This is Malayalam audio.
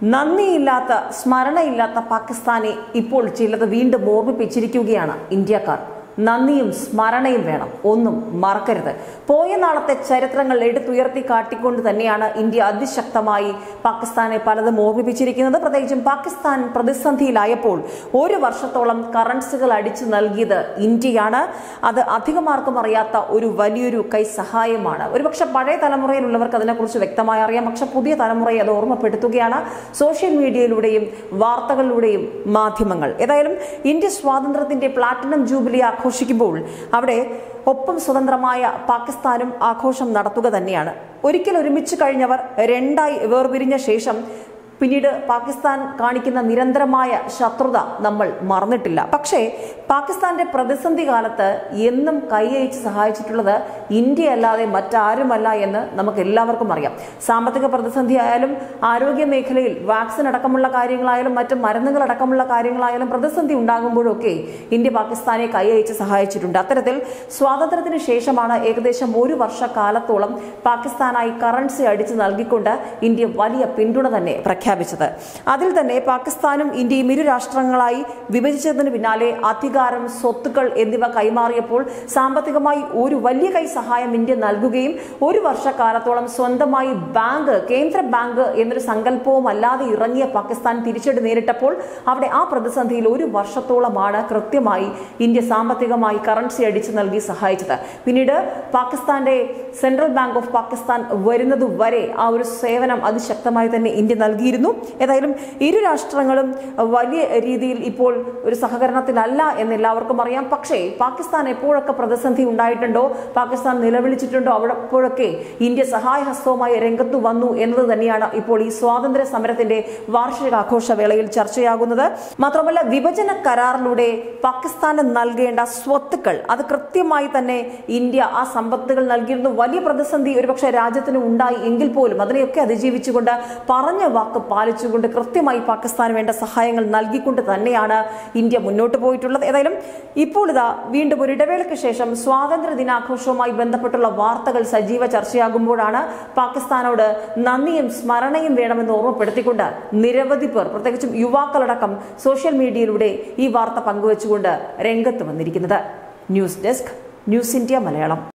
നന്ദിയില്ലാത്ത സ്മരണയില്ലാത്ത പാകിസ്ഥാനെ ഇപ്പോൾ ചിലത് വീണ്ടും ഓർമ്മിപ്പിച്ചിരിക്കുകയാണ് ഇന്ത്യക്കാർ നന്ദിയും സ്മരണയും വേണം ഒന്നും മറക്കരുത് പോയ നാളത്തെ ചരിത്രങ്ങൾ എടുത്തുയർത്തി കാട്ടിക്കൊണ്ട് തന്നെയാണ് ഇന്ത്യ അതിശക്തമായി പാകിസ്ഥാനെ പലതും ഓർമ്മിപ്പിച്ചിരിക്കുന്നത് പ്രത്യേകിച്ചും പാകിസ്ഥാൻ പ്രതിസന്ധിയിലായപ്പോൾ ഒരു വർഷത്തോളം കറൻസികൾ അടിച്ചു നൽകിയത് ഇന്ത്യയാണ് അത് അധികമാർക്കും അറിയാത്ത ഒരു വലിയൊരു കൈ സഹായമാണ് ഒരുപക്ഷെ പഴയ തലമുറയിലുള്ളവർക്ക് അതിനെക്കുറിച്ച് വ്യക്തമായി അറിയാം പക്ഷെ പുതിയ തലമുറയെ അത് ഓർമ്മപ്പെടുത്തുകയാണ് സോഷ്യൽ മീഡിയയിലൂടെയും വാർത്തകളിലൂടെയും മാധ്യമങ്ങൾ ഏതായാലും ഇന്ത്യ സ്വാതന്ത്ര്യത്തിന്റെ പ്ലാറ്റിനം ജൂബിലി ആഘോഷിക്കുമ്പോൾ അവിടെ ഒപ്പം സ്വതന്ത്രമായ പാകിസ്ഥാനും ആഘോഷം നടത്തുക തന്നെയാണ് ഒരിക്കൽ ഒരുമിച്ച് കഴിഞ്ഞവർ രണ്ടായി വേർപിരിഞ്ഞ ശേഷം പിന്നീട് പാകിസ്ഥാൻ കാണിക്കുന്ന നിരന്തരമായ ശത്രുത നമ്മൾ മറന്നിട്ടില്ല പക്ഷേ പാകിസ്ഥാന്റെ പ്രതിസന്ധി കാലത്ത് എന്നും കൈയയച്ച് സഹായിച്ചിട്ടുള്ളത് ഇന്ത്യ അല്ലാതെ മറ്റാരുമല്ല എന്ന് നമുക്ക് എല്ലാവർക്കും അറിയാം സാമ്പത്തിക പ്രതിസന്ധി ആയാലും ആരോഗ്യ മേഖലയിൽ വാക്സിൻ അടക്കമുള്ള കാര്യങ്ങളായാലും മറ്റ് മരുന്നുകൾ അടക്കമുള്ള കാര്യങ്ങളായാലും പ്രതിസന്ധി ഉണ്ടാകുമ്പോഴൊക്കെ ഇന്ത്യ പാകിസ്ഥാനെ കൈയയച്ച് സഹായിച്ചിട്ടുണ്ട് അത്തരത്തിൽ സ്വാതന്ത്ര്യത്തിന് ശേഷമാണ് ഏകദേശം ഒരു വർഷക്കാലത്തോളം പാകിസ്ഥാനായി കറൻസി അടിച്ചു നൽകിക്കൊണ്ട് ഇന്ത്യ വലിയ പിന്തുണ തന്നെ പ്രഖ്യാപിച്ചത് അതിൽ തന്നെ പാകിസ്ഥാനും ഇന്ത്യയും ഇരു രാഷ്ട്രങ്ങളായി വിഭജിച്ചതിന് പിന്നാലെ അധികാരം സ്വത്തുക്കൾ എന്നിവ കൈമാറിയപ്പോൾ സാമ്പത്തികമായി ഒരു വലിയ കൈ സഹായം ഇന്ത്യ നൽകുകയും ഒരു വർഷക്കാലത്തോളം സ്വന്തമായി ബാങ്ക് കേന്ദ്ര ബാങ്ക് എന്നൊരു സങ്കല്പവും അല്ലാതെ ഇറങ്ങിയ പാകിസ്ഥാൻ തിരിച്ചടി നേരിട്ടപ്പോൾ അവിടെ ആ പ്രതിസന്ധിയിൽ ഒരു വർഷത്തോളമാണ് കൃത്യമായി ഇന്ത്യ സാമ്പത്തികമായി കറൻസി അടിച്ചു നൽകി സഹായിച്ചത് പിന്നീട് പാകിസ്ഥാന്റെ സെൻട്രൽ ബാങ്ക് ഓഫ് പാകിസ്ഥാൻ വരുന്നത് വരെ ആ ഒരു സേവനം അതിശക്തമായി തന്നെ ഇന്ത്യ നൽകിയിരുന്നു ഏതായാലും ഇരു രാഷ്ട്രങ്ങളും വലിയ രീതിയിൽ ഇപ്പോൾ ഒരു സഹകരണത്തിലല്ല എന്ന് എല്ലാവർക്കും അറിയാം പക്ഷേ പാകിസ്ഥാൻ എപ്പോഴൊക്കെ പ്രതിസന്ധി ഉണ്ടായിട്ടുണ്ടോ പാകിസ്ഥാൻ നിലവിളിച്ചിട്ടുണ്ടോ അവിടെപ്പോഴൊക്കെ ഇന്ത്യ സഹായഹസ്തവുമായി രംഗത്തു വന്നു എന്നത് തന്നെയാണ് ഇപ്പോൾ ഈ സ്വാതന്ത്ര്യ സമരത്തിന്റെ വാർഷികാഘോഷ വേളയിൽ ചർച്ചയാകുന്നത് മാത്രമല്ല വിഭജന കരാറിലൂടെ പാകിസ്ഥാന് നൽകേണ്ട സ്വത്തുക്കൾ അത് കൃത്യമായി തന്നെ ഇന്ത്യ ആ സമ്പത്തുകൾ നൽകിയിരുന്നു വലിയ പ്രതിസന്ധി ഒരുപക്ഷെ രാജ്യത്തിന് ഉണ്ടായി എങ്കിൽ പോലും അതിനെയൊക്കെ അതിജീവിച്ചുകൊണ്ട് പറഞ്ഞ വാക്ക് പാലിച്ചുകൊണ്ട് കൃത്യമായി പാകിസ്ഥാന് വേണ്ട സഹായങ്ങൾ നൽകിക്കൊണ്ട് തന്നെയാണ് ഇന്ത്യ മുന്നോട്ട് പോയിട്ടുള്ളത് ഏതായാലും ഇപ്പോൾ ഇതാ വീണ്ടും ഒരു ഇടവേളയ്ക്ക് ശേഷം സ്വാതന്ത്ര്യ ദിനാഘോഷവുമായി ബന്ധപ്പെട്ടുള്ള വാർത്തകൾ സജീവ ചർച്ചയാകുമ്പോഴാണ് പാകിസ്ഥാനോട് നന്ദിയും സ്മരണയും വേണമെന്ന് ഓർമ്മപ്പെടുത്തിക്കൊണ്ട് നിരവധി പേർ പ്രത്യേകിച്ചും യുവാക്കളടക്കം സോഷ്യൽ മീഡിയയിലൂടെ ഈ വാർത്ത പങ്കുവച്ചുകൊണ്ട് രംഗത്ത് വന്നിരിക്കുന്നത് news desk news India Malayalam